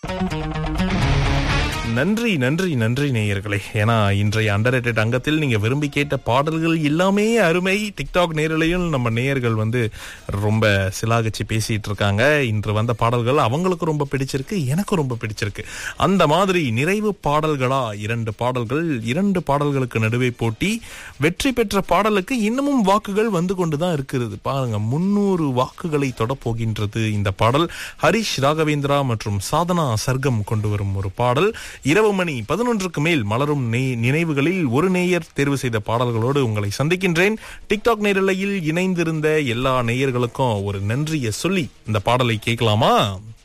நன்றி நன்றி நன்றி நேயர்களே ஏன்னா இன்றைய அண்டர் அங்கத்தில் நீங்க விரும்பி கேட்ட பாடல்கள் எல்லாமே அருமை டிக்டாக் நேரலையும் நம்ம நேயர்கள் வந்து ரொம்ப சிலாகச்சி பேசிட்டு இருக்காங்க இன்று வந்த பாடல்கள் அவங்களுக்கு ரொம்ப பிடிச்சிருக்கு எனக்கும் ரொம்ப பிடிச்சிருக்கு அந்த மாதிரி நிறைவு பாடல்களா இரண்டு பாடல்கள் இரண்டு பாடல்களுக்கு நடுவே போட்டி வெற்றி பெற்ற பாடலுக்கு இன்னமும் வாக்குகள் வந்து கொண்டுதான் இருக்கிறது பாருங்க முன்னூறு வாக்குகளை தொட போகின்றது இந்த பாடல் ஹரிஷ் ராகவேந்திரா மற்றும் சாதனா சர்க்கம் கொண்டு வரும் ஒரு பாடல் இரவு மணி பதினொன்றுக்கு மேல் மலரும் நே- நினைவுகளில் ஒரு நேயர் தேர்வு செய்த பாடல்களோடு உங்களை சந்திக்கின்றேன் டிக்டாக் நேரலையில் இணைந்திருந்த எல்லா நேயர்களுக்கும் ஒரு நன்றியை சொல்லி இந்த பாடலை கேட்கலாமா